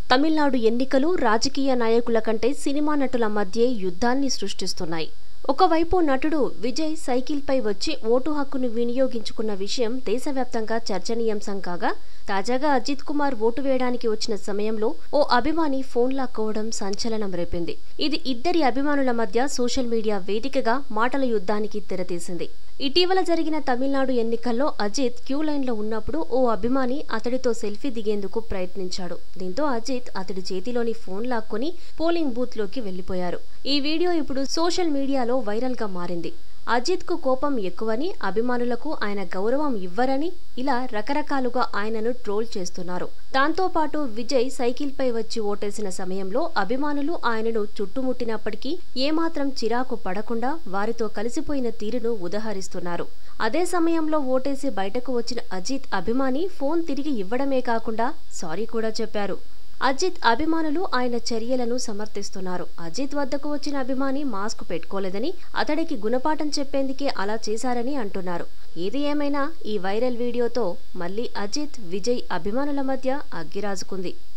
తమిళనాడు ఎన్నికలు రాజకీయ నాయకుల కంటే సినిమా నటుల మధ్య యుద్ధాన్ని సృష్టిస్తున్నాయి ఒకవైపు నటుడు విజయ్ సైకిల్పై వచ్చి ఓటు హక్కును వినియోగించుకున్న విషయం దేశవ్యాప్తంగా చర్చనీయాంశం కాగా తాజాగా అజిత్ కుమార్ ఓటు వేయడానికి వచ్చిన సమయంలో ఓ అభిమాని ఫోన్ లాక్కోవడం సంచలనం రేపింది ఇది ఇద్దరి అభిమానుల మధ్య సోషల్ మీడియా వేదికగా మాటల యుద్ధానికి తెరతీసింది ఇటీవల జరిగిన తమిళనాడు ఎన్నికల్లో అజిత్ క్యూ లైన్లో ఉన్నప్పుడు ఓ అభిమాని అతడితో సెల్ఫీ దిగేందుకు ప్రయత్నించాడు దీంతో అజిత్ అతడి చేతిలోని ఫోన్ లాక్కొని పోలింగ్ బూత్ లోకి వెళ్లిపోయారు ఈ వీడియో ఇప్పుడు సోషల్ మీడియాలో వైరల్ గా మారింది అజిత్ కు కోపం ఎక్కువని అభిమానులకు ఆయన గౌరవం ఇవ్వరని ఇలా రకరకాలుగా ఆయనను ట్రోల్ చేస్తున్నారు దాంతో పాటు విజయ్ సైకిల్ పై వచ్చి ఓటేసిన సమయంలో అభిమానులు ఆయనను చుట్టుముట్టినప్పటికీ ఏమాత్రం చిరాకు పడకుండా వారితో కలిసిపోయిన తీరును ఉదహరిస్తున్నారు అదే సమయంలో ఓటేసి బయటకు వచ్చిన అజిత్ అభిమాని ఫోన్ తిరిగి ఇవ్వడమే కాకుండా సారీ కూడా చెప్పారు అజిత్ అభిమానులు ఆయన చర్యలను సమర్థిస్తున్నారు అజిత్ వద్దకు వచ్చిన అభిమాని మాస్క్ పెట్టుకోలేదని అతడికి గుణపాఠం చెప్పేందుకే అలా చేశారని అంటున్నారు ఏది ఏమైనా ఈ వైరల్ వీడియోతో మళ్ళీ అజిత్ విజయ్ అభిమానుల మధ్య అగ్గిరాజుకుంది